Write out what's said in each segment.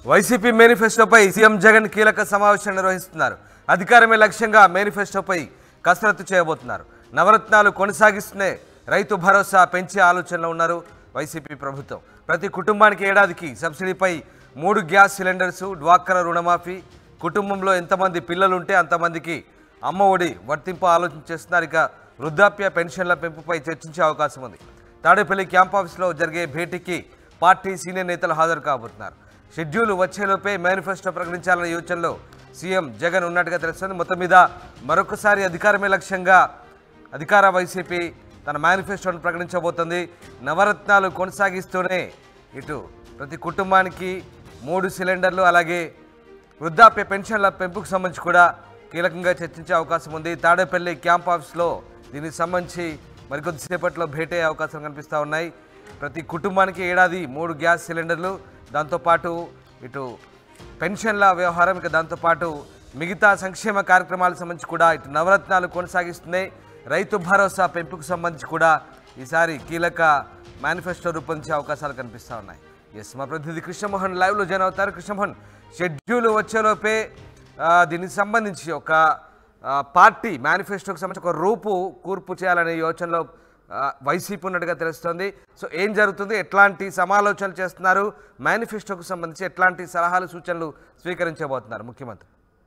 YCP మేనిఫెస్టోపై CM Jagan కీలక సమావేశం నిర్వహిస్తున్నారు అధికారమే లక్ష్యంగా మేనిఫెస్టోపై కసరత్తు చేయబోతున్నారు నవరత్నాలు కొనసాగిస్తూనే రైతు భరోసా పెంచే ఆలోచనలో ఉన్నారు వైసీపీ ప్రభుత్వం ప్రతి కుటుంబానికి ఏడాదికి సబ్సిడీపై మూడు గ్యాస్ సిలిండర్స్ డ్వాక్రా రుణమాఫీ కుటుంబంలో ఎంతమంది పిల్లలుంటే అంతమందికి అమ్మ ఒడి వర్తింపు ఆలోచన చేస్తున్నారు ఇక వృద్ధాప్య పెన్షన్ల పెంపుపై చర్చించే అవకాశం ఉంది తాడేపల్లి క్యాంప్ ఆఫీస్లో జరిగే భేటీకి పార్టీ సీనియర్ నేతలు హాజరు కాబోతున్నారు షెడ్యూల్ వచ్చేలోపే మేనిఫెస్టో ప్రకటించాలనే యోచనలో సీఎం జగన్ ఉన్నట్టుగా తెలుస్తుంది మొత్తం మీద మరొకసారి అధికారమే లక్ష్యంగా అధికార వైసీపీ తన మేనిఫెస్టోను ప్రకటించబోతుంది నవరత్నాలు కొనసాగిస్తూనే ఇటు ప్రతి కుటుంబానికి మూడు సిలిండర్లు అలాగే వృద్ధాప్య పెన్షన్ల పెంపుకు సంబంధించి కూడా కీలకంగా చర్చించే అవకాశం ఉంది తాడేపల్లి క్యాంప్ ఆఫీస్లో దీనికి సంబంధించి మరికొద్దిసేపట్లో భేటీ అయ్యే అవకాశం కనిపిస్తూ ఉన్నాయి ప్రతి కుటుంబానికి ఏడాది మూడు గ్యాస్ సిలిండర్లు దాంతోపాటు ఇటు పెన్షన్ల వ్యవహారం ఇక దాంతోపాటు మిగతా సంక్షేమ కార్యక్రమాలకు సంబంధించి కూడా ఇటు నవరత్నాలు కొనసాగిస్తున్నాయి రైతు భరోసా పెంపుకు సంబంధించి కూడా ఈసారి కీలక మేనిఫెస్టో రూపొందించే అవకాశాలు కనిపిస్తూ ఉన్నాయి ఎస్ మా ప్రతినిధి కృష్ణమోహన్ లైవ్లో జాయిన్ అవుతారు కృష్ణమోహన్ షెడ్యూల్ వచ్చేలోపే ఆ, దీనికి సంబంధించి ఒక ఆ, పార్టీ మేనిఫెస్టోకి సంబంధించి ఒక రూపు కూర్పు చేయాలనే యోచనలో ఆ, వైసీపీ ఉన్నట్టుగా తెలుస్తోంది సో ఏం జరుగుతుంది ఎట్లాంటి సమాలోచనలు చేస్తున్నారు మేనిఫెస్టోకు సంబంధించి ఎట్లాంటి సలహాలు సూచనలు స్వీకరించబోతున్నారు ముఖ్యమంత్రి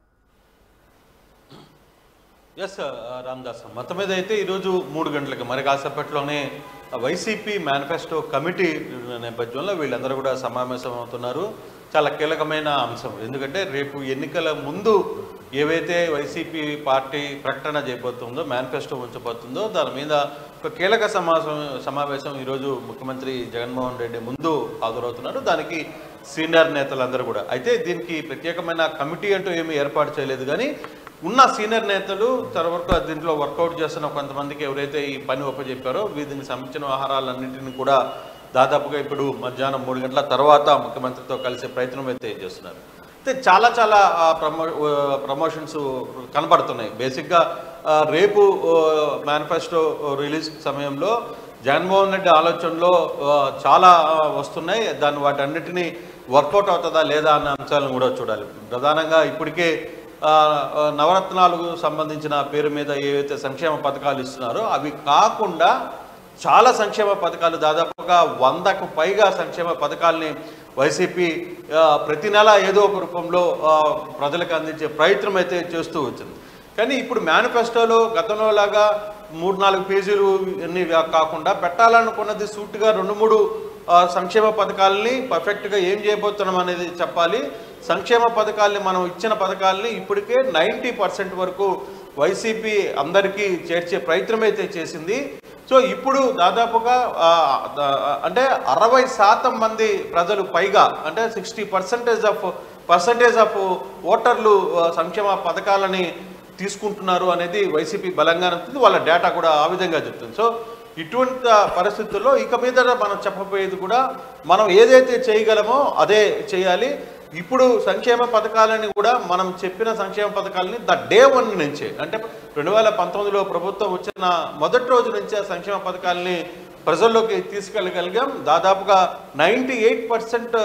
ఎస్ రామ్దాస్ మొత్తం మీద అయితే ఈరోజు మూడు గంటలకు మరి కాసేపట్లోనే వైసీపీ మేనిఫెస్టో కమిటీ నేపథ్యంలో వీళ్ళందరూ కూడా సమావేశం అవుతున్నారు చాలా కీలకమైన అంశం ఎందుకంటే రేపు ఎన్నికల ముందు ఏవైతే వైసీపీ పార్టీ ప్రకటన చేయబోతుందో మేనిఫెస్టో ఉంచబోతుందో దాని మీద ఒక కీలక సమావేశం సమావేశం ఈరోజు ముఖ్యమంత్రి జగన్మోహన్ రెడ్డి ముందు హాజరవుతున్నారు దానికి సీనియర్ నేతలందరూ కూడా అయితే దీనికి ప్రత్యేకమైన కమిటీ అంటూ ఏమీ ఏర్పాటు చేయలేదు కానీ ఉన్న సీనియర్ నేతలు తర్వాత దీంట్లో వర్కౌట్ చేస్తున్న కొంతమందికి ఎవరైతే ఈ పని ఒప్పజెప్పారో వీటికి సంబంధించిన వ్యవహారాలన్నింటినీ కూడా దాదాపుగా ఇప్పుడు మధ్యాహ్నం మూడు గంటల తర్వాత ముఖ్యమంత్రితో కలిసే ప్రయత్నం అయితే చేస్తున్నారు అయితే చాలా చాలా ఆ, ప్రమో ఆ, ప్రమోషన్స్ కనబడుతున్నాయి బేసిక్గా ఆ, రేపు మేనిఫెస్టో రిలీజ్ సమయంలో జగన్మోహన్ రెడ్డి ఆలోచనలో ఆ, చాలా ఆ, వస్తున్నాయి దాన్ని వాటన్నిటినీ వర్కౌట్ అవుతుందా లేదా అన్న అంశాలను కూడా చూడాలి ప్రధానంగా ఇప్పటికే ఆ, ఆ, నవరత్నాలకు సంబంధించిన పేరు మీద ఏవైతే సంక్షేమ పథకాలు ఇస్తున్నారో అవి కాకుండా చాలా సంక్షేమ పథకాలు దాదాపుగా వందకు పైగా సంక్షేమ పథకాలని వైసీపీ ఆ, ప్రతి నెల ఏదో ఒక రూపంలో ఆ, ప్రజలకు అందించే ప్రయత్నం అయితే చేస్తూ వచ్చింది కానీ ఇప్పుడు మేనిఫెస్టోలో గతంలో లాగా మూడు నాలుగు పేజీలు అన్ని కాకుండా పెట్టాలనుకున్నది సూటిగా రెండు మూడు ఆ, సంక్షేమ పథకాలని పర్ఫెక్ట్గా ఏం చేయబోతున్నాం అనేది చెప్పాలి సంక్షేమ పథకాల్ని మనం ఇచ్చిన పథకాల్ని ఇప్పటికే నైంటీ పర్సెంట్ వరకు వైసీపీ అందరికీ చేర్చే ప్రయత్నం అయితే చేసింది సో ఇప్పుడు దాదాపుగా ఆ, ద- అంటే అరవై శాతం మంది ప్రజలు పైగా అంటే sixty percentage of percentage of ఓటర్లు ఆ, సంక్షేమ పథకాలని తీసుకుంటున్నారు అనేది వైసీపీ బలంగా ఉంటుంది వాళ్ళ డేటా కూడా ఆ విధంగా చెప్తుంది సో ఇటువంటి పరిస్థితుల్లో ఇక మీద మనం చెప్పబోయేది కూడా మనం ఏదైతే చేయగలమో అదే చేయాలి ఇప్పుడు సంక్షేమ పథకాలని కూడా మనం చెప్పిన సంక్షేమ పథకాలని ద డే వన్ నుంచే అంటే రెండు వేల పంతొమ్మిదిలో ప్రభుత్వం వచ్చిన మొదటి రోజు నుంచే ఆ సంక్షేమ పథకాలని ప్రజల్లోకి తీసుకెళ్ళగలిగాం దాదాపుగా నైంటీ ఎయిట్ పర్సెంట్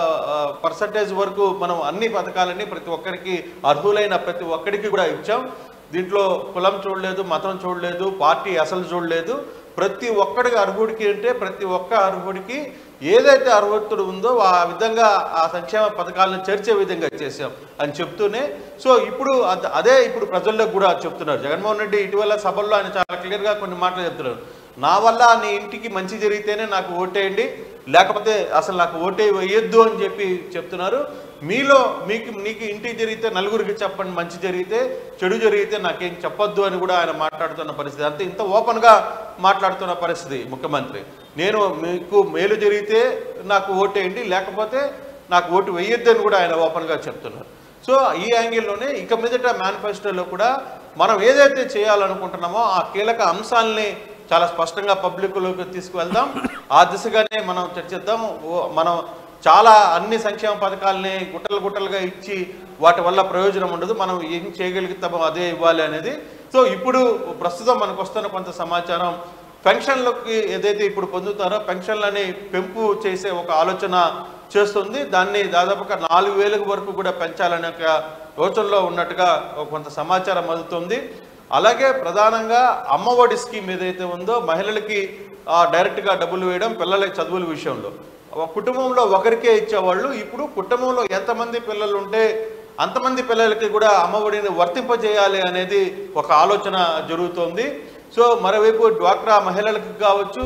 పర్సంటేజ్ వరకు మనం అన్ని పథకాలని ప్రతి ఒక్కరికి అర్హులైన ప్రతి ఒక్కరికి కూడా ఇచ్చాం దీంట్లో కులం చూడలేదు మతం చూడలేదు పార్టీ అసలు చూడలేదు ప్రతి ఒక్కడికి అర్హుడికి అంటే ప్రతి ఒక్క అర్హుడికి ఏదైతే అర్హతుడు ఉందో ఆ విధంగా ఆ సంక్షేమ పథకాలను చేర్చే విధంగా చేసాం అని చెప్తూనే సో ఇప్పుడు అద- అదే ఇప్పుడు ప్రజల్లోకి కూడా చెప్తున్నారు జగన్మోహన్ రెడ్డి ఇటీవల సభల్లో ఆయన చాలా క్లియర్గా కొన్ని మాటలు చెప్తున్నారు నా వల్ల నీ ఇంటికి మంచి జరిగితేనే నాకు ఓటేయండి లేకపోతే అసలు నాకు ఓటే వేయొద్దు అని చెప్పి చెప్తున్నారు మీలో మీకు నీకు ఇంటికి జరిగితే నలుగురికి చెప్పండి మంచి జరిగితే చెడు జరిగితే నాకేం చెప్పొద్దు అని కూడా ఆయన మాట్లాడుతున్న పరిస్థితి అంతే ఇంత ఓపెన్గా మాట్లాడుతున్న పరిస్థితి ముఖ్యమంత్రి నేను మీకు మేలు జరిగితే నాకు ఓటేయండి లేకపోతే నాకు ఓటు వేయొద్దు అని కూడా ఆయన ఓపెన్గా చెప్తున్నారు సో ఈ యాంగిల్లోనే ఇక మీదట మేనిఫెస్టోలో కూడా మనం ఏదైతే చేయాలనుకుంటున్నామో ఆ కీలక అంశాలని చాలా స్పష్టంగా పబ్లిక్లోకి తీసుకువెళ్దాం ఆ దిశగానే మనం చర్చిద్దాం ఓ- మనం చాలా అన్ని సంక్షేమ పథకాలని గుట్టలు గుట్టలుగా ఇచ్చి వాటి వల్ల ప్రయోజనం ఉండదు మనం ఏం చేయగలుగుతామో అదే ఇవ్వాలి అనేది సో ఇప్పుడు ప్రస్తుతం మనకు వస్తున్న కొంత సమాచారం పెన్షన్లకి ఏదైతే ఇప్పుడు పొందుతారో పెన్షన్లని పెంపు చేసే ఒక ఆలోచన చేస్తుంది దాన్ని దాదాపుగా నాలుగు వేలకు వరకు కూడా పెంచాలనే ఒక యోచనలో ఉన్నట్టుగా కొంత సమాచారం అందుతుంది అలాగే ప్రధానంగా అమ్మఒడి స్కీమ్ ఏదైతే ఉందో మహిళలకి ఆ, డైరెక్ట్గా డబ్బులు వేయడం పిల్లలకి చదువుల విషయంలో ఒక కుటుంబంలో ఒకరికే ఇచ్చేవాళ్ళు ఇప్పుడు కుటుంబంలో ఎంతమంది పిల్లలు ఉంటే అంతమంది పిల్లలకి కూడా అమ్మఒడిని వర్తింపజేయాలి అనేది ఒక ఆలోచన జరుగుతోంది సో మరోవైపు డ్వాక్రా మహిళలకు కావచ్చు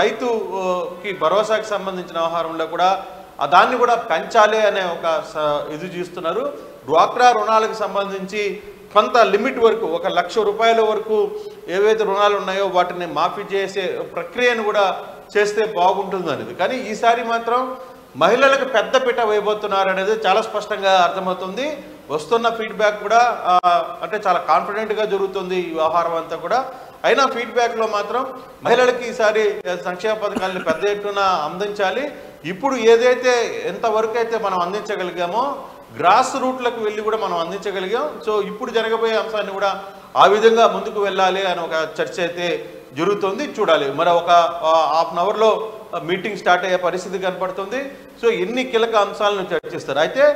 రైతుకి భరోసాకి సంబంధించిన వ్యవహారంలో కూడా ఆ దాన్ని కూడా పెంచాలి అనే ఒక స- ఇది చూస్తున్నారు డ్వాక్రా రుణాలకు సంబంధించి కొంత లిమిట్ వరకు ఒక లక్ష రూపాయల వరకు ఏవైతే రుణాలు ఉన్నాయో వాటిని మాఫీ చేసే ప్రక్రియను కూడా చేస్తే బాగుంటుంది అనేది కానీ ఈసారి మాత్రం మహిళలకు పెద్ద పీట వేయబోతున్నారు అనేది చాలా స్పష్టంగా అర్థమవుతుంది వస్తున్న ఫీడ్బ్యాక్ కూడా ఆ, అంటే చాలా కాన్ఫిడెంట్గా జరుగుతుంది ఈ వ్యవహారం అంతా కూడా అయినా ఫీడ్బ్యాక్లో మాత్రం మహిళలకి ఈసారి సంక్షేమ పథకాలను పెద్ద ఎత్తున అందించాలి ఇప్పుడు ఏదైతే ఎంతవరకు అయితే మనం అందించగలిగామో గ్రాస్ రూట్లకు వెళ్ళి కూడా మనం అందించగలిగాం సో ఇప్పుడు జరగబోయే అంశాన్ని కూడా ఆ విధంగా ముందుకు వెళ్ళాలి అని ఒక చర్చ అయితే జరుగుతుంది చూడాలి మరి ఒక హాఫ్ అన్ అవర్లో మీటింగ్ స్టార్ట్ అయ్యే పరిస్థితి కనపడుతుంది సో ఎన్ని కీలక అంశాలను చర్చిస్తారు అయితే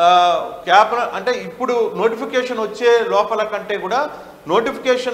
క్యాబ్ అంటే ఇప్పుడు నోటిఫికేషన్ వచ్చే లోపల కంటే కూడా నోటిఫికేషన్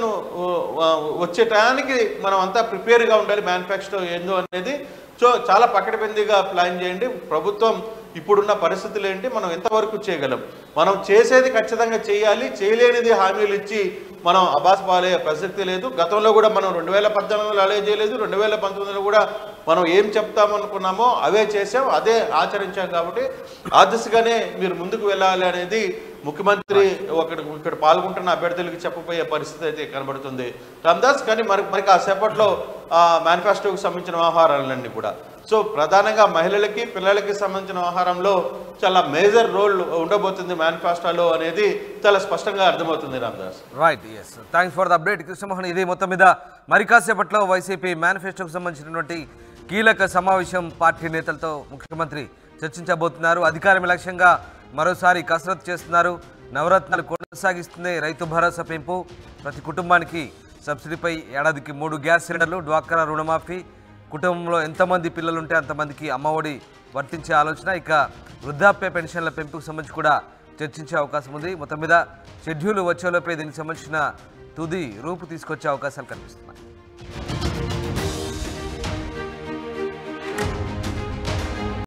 వచ్చే టయానికి మనం అంతా ప్రిపేర్గా ఉండాలి మ్యానుఫ్యాక్చర్ ఏందో అనేది సో చాలా పకడ్బందీగా ప్లాన్ చేయండి ప్రభుత్వం ఇప్పుడున్న పరిస్థితులు ఏంటి మనం ఎంతవరకు చేయగలం మనం చేసేది ఖచ్చితంగా చేయాలి చేయలేనిది హామీలు ఇచ్చి మనం అబాస్ పాలే ప్రసక్తి లేదు గతంలో కూడా మనం రెండు వేల పద్నాలుగులో అలే చేయలేదు రెండు వేల పంతొమ్మిదిలో కూడా మనం ఏం చెప్తామనుకున్నామో అవే చేసాం అదే ఆచరించాం కాబట్టి ఆ దిశగానే మీరు ముందుకు వెళ్ళాలి అనేది ముఖ్యమంత్రి ఒకటి ఇక్కడ పాల్గొంటున్న అభ్యర్థులకి చెప్పబోయే పరిస్థితి అయితే కనబడుతుంది రామ్దాస్ కానీ మరి మరి కాసేపట్లో ఆ మేనిఫెస్టోకి సంబంధించిన వ్యవహారాలన్నీ కూడా సో ప్రధానంగా మహిళలకి పిల్లలకి సంబంధించిన వ్యవహారంలో చాలా మేజర్ రోల్ ఉండబోతుంది మేనిఫెస్టోలో అనేది చాలా స్పష్టంగా అర్థమవుతుంది Ramdas right yes thanks for the update Krishnamohan ఇది మొత్తం మీద మరి కాసేపట్లో వైసీపీ మేనిఫెస్టోకి సంబంధించినటువంటి కీలక సమావేశం పార్టీ నేతలతో ముఖ్యమంత్రి చర్చించబోతున్నారు అధికారం లక్ష్యంగా మరోసారి కసరత్తు చేస్తున్నారు నవరత్నాలు కొనసాగిస్తుంది రైతు భరోసా పెంపు ప్రతి కుటుంబానికి సబ్సిడీపై ఏడాదికి మూడు గ్యాస్ సిలిండర్లు డ్వాక్రా రుణమాఫీ కుటుంబంలో ఎంతమంది పిల్లలు ఉంటే అంతమందికి అమ్మఒడి వర్తించే ఆలోచన ఇక వృద్ధాప్య పెన్షన్ల పెంపుకు సంబంధించి కూడా చర్చించే అవకాశం ఉంది మొత్తం మీద షెడ్యూల్ వచ్చేలోపే దీనికి సంబంధించిన తుది రూపు తీసుకొచ్చే అవకాశాలు కనిపిస్తున్నాయి